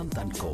and Co.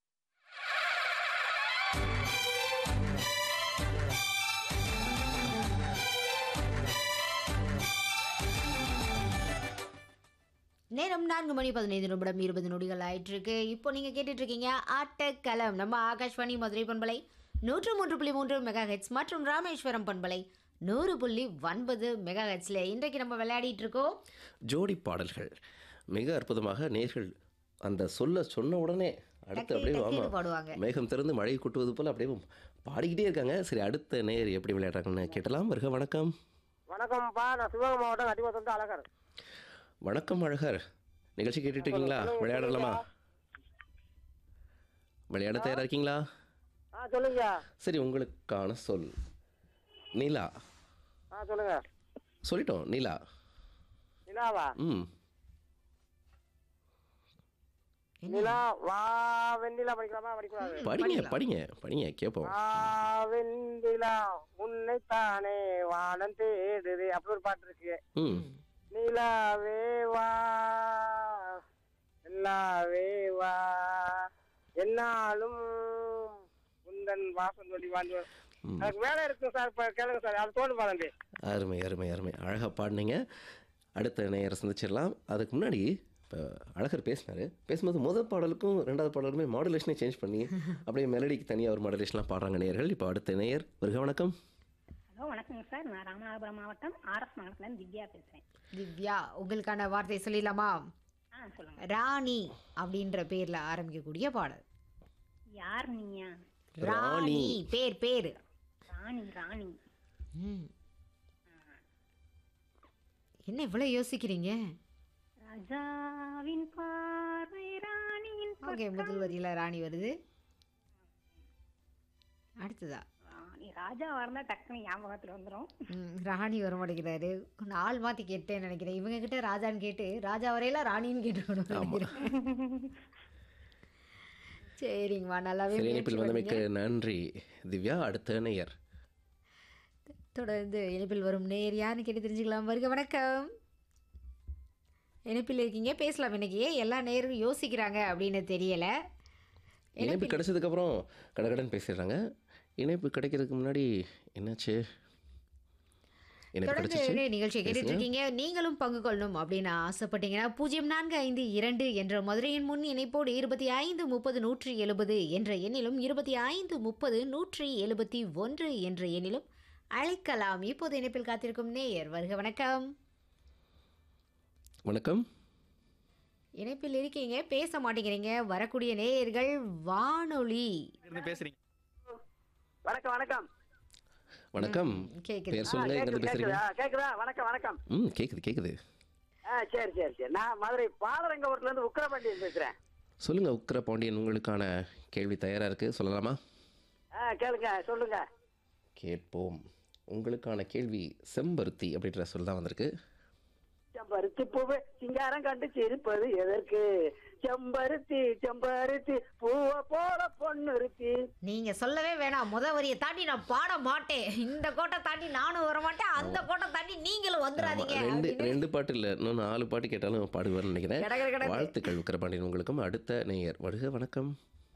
நேரம் நான்கு மணி பதினைந்து நிமிடம் இருபது நொடிகள் ஆயிட்டு இருக்கு இப்போ நீங்க கேட்டுட்டு இருக்கீங்க ஆட்டக்களம் நம்ம ஆகாஷ்வாணி மதுரை பண்பலை நூற்று மூன்று புள்ளி மூன்று மெகா ஹெட்ஸ் மற்றும் ராமேஸ்வரம் பண்பலை நூறு புள்ளி ஒன்பது மெகா ஹெட்ஸ்ல இன்றைக்கு நம்ம விளையாடிட்டு இருக்கோம் ஜோடி பாடல்கள் மிக அற்புதமாக நேர்கள் அந்த சொல்ல சொன்ன உடனே அடுத்து டக்கு அப்படியே டக்குன்னு ஆமாம் பாடுவாங்க மேகம் திறந்து மழை கொட்டுவது போல் அப்படியே பாடிக்கிட்டே இருக்காங்க சரி அடுத்த நேர் எப்படி விளையாடுறாங்கன்னு கேட்டலாம் வருக வணக்கம் வணக்கம்ப்பா நான் சிவகங்கை மாவட்டம் அடிமத்தம் அழகர் வணக்கம் அழகர் நிகழ்ச்சி கேட்டுட்டு இருக்கீங்களா விளையாடலாமா விளையாட தயாரா இருக்கீங்களா ஆ சொல்லுங்க சரி உங்களுக்கான சொல் நீலா ஆ சொல்லுங்க சொல்லிட்டோம் நீலா நிலாவா ம் நிலா வா வெண்ணிலா படிக்கலாமா படிக்கூடாது படிங்க படிங்க படிங்க கேட்போம் வா வெண்ணிலா உன்னைத்தானே வானம் தேடுது அப்படி ஒரு பாட்டு இருக்கு ம் நிலாவே வா எல்லாவே வா என்னாலும் உந்தன் வாசல் வழி வாழ்ந்து ம். அதுக்கு மேல இருக்கு சார் இப்ப கேளுங்க சார் அது தோண்டு பாருங்க அருமை அருமை அருமை அழகாக பாடினீங்க அடுத்த நேயரை சந்திச்சிடலாம் அதுக்கு முன்னாடி இப்போ அழகர் பேசினார் பேசும்போது முதல் பாடலுக்கும் ரெண்டாவது பாடலுமே மாடுலேஷனே சேஞ்ச் பண்ணி அப்படியே மெலடிக்கு தனியாக ஒரு மாடுலேஷன்லாம் பாடுறாங்க நேயர்கள் இப்போ அடுத்த நேயர் வருக வணக்கம் ஹலோ வணக்கங்க சார் நான் ராமநாதபுரம் மாவட்டம் ஆர்எஸ் நகரத்துலேருந்து திவ்யா பேசுகிறேன் திவ்யா உங்களுக்கான வார்த்தை சொல்லிடலாமா ஆ சொல்லுங்க ராணி அப்படின்ற பேர்ல ஆரம்பிக்கக்கூடிய பாடல் யார் நீயா ராணி பேர் பேர் ராணி ராணி ம். என்ன இவ்வளவு யோசிக்கிறீங்க ராஜாவின் பார்வை ராணியின் ஓகே முதல் வரியில ராணி வருது அடுத்ததா ராணி ராஜா வரந்தா டக்குனு ஞாபகத்தில் வந்துடும் ம், ராணி வர மாட்டேங்கிறாரு நாள் மாத்தி கேட்டேன்னு நினைக்கிறேன் இவங்க கிட்ட ராஜான்னு கேட்டு ராஜா வரையில ராணின்னு கேட்டுக்கணும் நினைக்கிறேன் சரிங்கம்மா நல்லாவே சரி முயற்சி இணைப்பில் வந்தமைக்கு நன்றி திவ்யா அடுத்த நேயர் தொடர்ந்து இணைப்பில் வரும் நேர் யாருன்னு கேட்டு தெரிஞ்சுக்கலாம் வருக வணக்கம் இணைப்பில் இருக்கீங்க பேசலாம் இன்னைக்கு ஏன் எல்லா நேரும் யோசிக்கிறாங்க அப்படின்னு தெரியல இணைப்பு கிடைச்சதுக்கப்புறம் கடகடன் பேசிடுறாங்க இணைப்பு கிடைக்கிறதுக்கு முன்னாடி என்னாச்சு இணைப்பு தொடர்ந்து கிடைச்சிச்சு நிகழ்ச்சியை கேட்டுட்டு இருக்கீங்க நீங்களும் பங்கு கொள்ளணும் அப்படின்னு ஆசைப்பட்டீங்கன்னா பூஜ்ஜியம் நான்கு ஐந்து இரண்டு என்ற மதுரையின் முன் இணைப்போடு இருபத்தி ஐந்து முப்பது நூற்றி எழுபது என்ற எண்ணிலும் இருபத்தி ஐந்து முப்பது நூற்றி எழுபத்தி ஒன்று என்ற எண்ணிலும் அழைக்கலாம் இப்போது இணைப்பில் காத்திருக்கும் நேயர் வருக வணக்கம் வணக்கம் இணைப்பில் இருக்கீங்க பேச மாட்டேங்கிறீங்க வரக்கூடிய நேயர்கள் வானொலி வணக்கம் வணக்கம் வணக்கம் கேக்குது பேர் சொல்லுங்க எங்கிருந்து பேசுறீங்க கேக்குதா கேக்குதா வணக்கம் வணக்கம் ம் கேக்குது கேக்குது ஆ சரி சரி சரி நான் மதுரை பாலரங்கபுரத்துல இருந்து உக்கரபாண்டியன் பேசுறேன் சொல்லுங்க உக்கிர பாண்டியன் உங்களுக்கான கேள்வி தயாரா இருக்கு சொல்லலாமா ஆ கேளுங்க சொல்லுங்க கேட்போம் உங்களுக்கான கேள்வி செம்பருத்தி அப்படின்ற சொல் தான் வந்திருக்கு செம்பருத்தி பூவு சிங்காரம் கண்டு சிரிப்பது எதற்கு செம்பருத்தி செம்பருத்தி பூவை போல பொண்ணு இருக்கு நீங்க சொல்லவே வேணாம் முத வரியை தாண்டி நான் பாட மாட்டேன் இந்த கோட்டை தாண்டி நானும் வர மாட்டேன் அந்த கோட்டை தாண்டி நீங்களும் ஆமா, வந்துடாதீங்க ரெண்டு அப்படின்னு. ரெண்டு பாட்டு இல்லை இன்னும் நாலு பாட்டு கேட்டாலும் பாடுவார்னு நினைக்கிறேன் கட, கட, கட. வாழ்த்துக்கள் உக்கிரபாண்டியன் உங்களுக்கும் அடுத்த நேயர் வருக வணக்கம்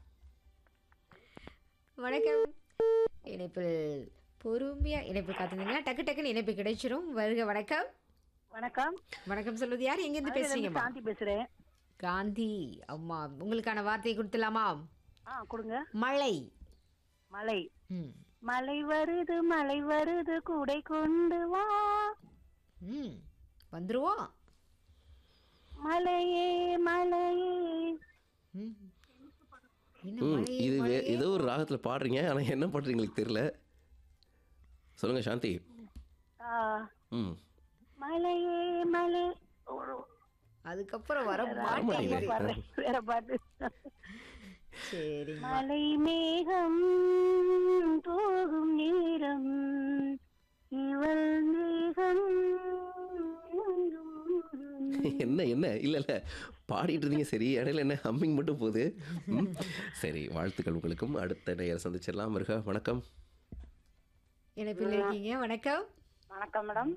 வணக்கம் இணைப்பில் பொறுமையா இணைப்பு காத்துனீங்கன்னா டக்கு டக்குன்னு இணைப்பு கிடைச்சிரும் வருக வணக்கம் வணக்கம் வணக்கம் சொல்வது யார் எங்க இருந்து பேசுறீங்கம்மா சாந்தி பேசுகிறேன் காந்தி அம்மா உங்களுக்கான வார்த்தையை கொடுத்துலாமா ஆ கொடுங்க மழை மலை ம் மலை வருது மலை வருது கூடை கொண்டு வா ம் வந்துருவோம் மலையே மலையே ம் என்ன ம் மழையே, இது வே- மழையே? ஏதோ ஒரு ராகத்துல பாடுறீங்க ஆனா என்ன பாடுறீங்க எனக்கு தெரியல சொல்லுங்க சாந்தி ஆ, ம் மலையே மலை அதுக்கப்புறம் வர ஆமா, மாட்டேங்குது இது. வேற பாட்டு சரிங்க மலை மேகம் போகும் நேரம் இவள் மேகம் என்ன என்ன இல்ல இல்ல பாடிட்டு இருந்தீங்க சரி இடையில என்ன ஹம்மிங் மட்டும் போகுது ம், சரி வாழ்த்துக்கள் உங்களுக்கும் அடுத்த நேயர் சந்திச்சிடலாம் வருக வணக்கம் இணைப்பில் இருக்கீங்க வணக்கம் வணக்கம் மேடம்